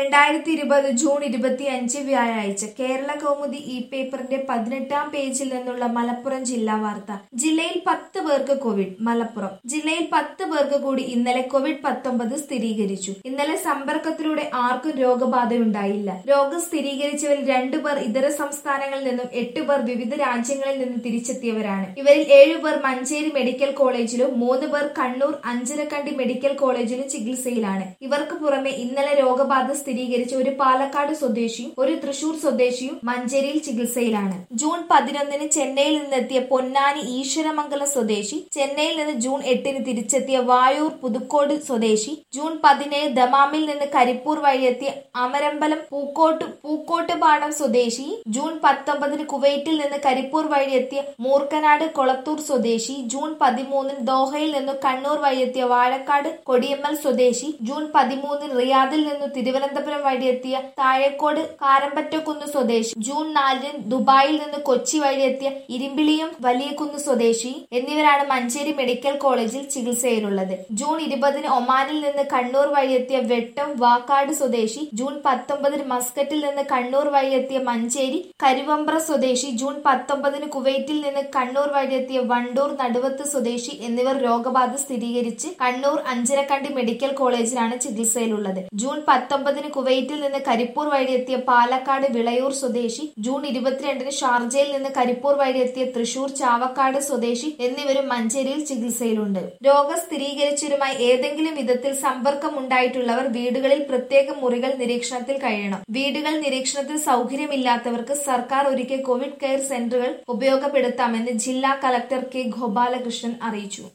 രണ്ടായിരത്തി ഇരുപത് ജൂൺ ഇരുപത്തിയഞ്ച് വ്യാഴാഴ്ച കേരള കൗമുദി ഇ പേപ്പറിന്റെ പതിനെട്ടാം പേജിൽ നിന്നുള്ള മലപ്പുറം ജില്ലാ വാർത്ത ജില്ലയിൽ പത്ത് പേർക്ക് കോവിഡ് മലപ്പുറം ജില്ലയിൽ പത്ത് പേർക്ക് കൂടി ഇന്നലെ കോവിഡ് പത്തൊമ്പത് സ്ഥിരീകരിച്ചു ഇന്നലെ സമ്പർക്കത്തിലൂടെ ആർക്കും രോഗബാധയുണ്ടായില്ല രോഗം സ്ഥിരീകരിച്ചവരിൽ രണ്ടുപേർ ഇതര സംസ്ഥാനങ്ങളിൽ നിന്നും എട്ട് പേർ വിവിധ രാജ്യങ്ങളിൽ നിന്നും തിരിച്ചെത്തിയവരാണ് ഇവരിൽ ഏഴുപേർ മഞ്ചേരി മെഡിക്കൽ കോളേജിലും മൂന്ന് പേർ കണ്ണൂർ അഞ്ചരക്കണ്ടി മെഡിക്കൽ കോളേജിലും ചികിത്സയിലാണ് ഇവർക്ക് പുറമെ ഇന്നലെ രോഗബാധ സ്ഥിരീകരിച്ച ഒരു പാലക്കാട് സ്വദേശിയും ഒരു തൃശൂർ സ്വദേശിയും മഞ്ചേരിയിൽ ചികിത്സയിലാണ് ജൂൺ പതിനൊന്നിന് ചെന്നൈയിൽ നിന്നെത്തിയ പൊന്നാനി ഈശ്വരമംഗലം സ്വദേശി ചെന്നൈയിൽ നിന്ന് ജൂൺ എട്ടിന് തിരിച്ചെത്തിയ വായൂർ പുതുക്കോട് സ്വദേശി ജൂൺ പതിനേഴ് ദമാമിൽ നിന്ന് കരിപ്പൂർ വഴിയെത്തിയ അമരമ്പലം പൂക്കോട്ട് പൂക്കോട്ടുപാടം സ്വദേശി ജൂൺ പത്തൊമ്പതിന് കുവൈറ്റിൽ നിന്ന് കരിപ്പൂർ വഴിയെത്തിയ മൂർക്കനാട് കൊളത്തൂർ സ്വദേശി ജൂൺ പതിമൂന്നിന് ദോഹയിൽ നിന്ന് കണ്ണൂർ വഴിയെത്തിയ വാഴക്കാട് കൊടിയമ്മൽ സ്വദേശി ജൂൺ പതിമൂന്നിന് റിയാദിൽ നിന്ന് തിരുവനന്തപുരം വഴിയെത്തിയ താഴേക്കോട് കാരമ്പറ്റക്കുന്ന് സ്വദേശി ജൂൺ നാലിന് ദുബായിൽ നിന്ന് കൊച്ചി വഴിയെത്തിയ ഇരുമ്പിളിയും വലിയകുന്ന് സ്വദേശി എന്നിവരാണ് മഞ്ചേരി മെഡിക്കൽ കോളേജിൽ ചികിത്സയിലുള്ളത് ജൂൺ ഇരുപതിന് ഒമാനിൽ നിന്ന് കണ്ണൂർ വഴിയെത്തിയ വെട്ടം വാക്കാട് സ്വദേശി ജൂൺ പത്തൊമ്പതിന് മസ്കറ്റിൽ നിന്ന് കണ്ണൂർ വഴിയെത്തിയ മഞ്ചേരി കരുവമ്പ്ര സ്വദേശി ജൂൺ പത്തൊമ്പതിന് കുവൈറ്റിൽ നിന്ന് കണ്ണൂർ വഴിയെത്തിയ വണ്ടൂർ നടുവത്ത് സ്വദേശി എന്നിവർ രോഗബാധ സ്ഥിരീകരിച്ച് കണ്ണൂർ അഞ്ചരക്കണ്ടി മെഡിക്കൽ കോളേജിലാണ് ചികിത്സയിലുള്ളത് ജൂൺ പത്തൊമ്പതിന് കുവൈറ്റിൽ നിന്ന് കരിപ്പൂർ വഴിയെത്തിയ പാലക്കാട് വിളയൂർ സ്വദേശി ജൂൺ ഇരുപത്തിരണ്ടിന് ഷാർജയിൽ നിന്ന് കരിപ്പൂർ വഴിയെത്തിയ തൃശൂർ ചാവക്കാട് സ്വദേശി എന്നിവരും മഞ്ചേരിയിൽ ചികിത്സയിലുണ്ട് രോഗം സ്ഥിരീകരിച്ചവരുമായി ഏതെങ്കിലും വിധത്തിൽ സമ്പർക്കം ഉണ്ടായിട്ടുള്ളവർ വീടുകളിൽ പ്രത്യേക മുറികൾ നിരീക്ഷണത്തിൽ കഴിയണം വീടുകൾ നിരീക്ഷണത്തിൽ സൗകര്യമില്ലാത്തവർക്ക് സർക്കാർ ഒരുക്കിയ കോവിഡ് കെയർ സെന്ററുകൾ ഉപയോഗപ്പെടുത്താമെന്ന് ജില്ലാ കലക്ടർ കെ ഗോപാലകൃഷ്ണൻ അറിയിച്ചു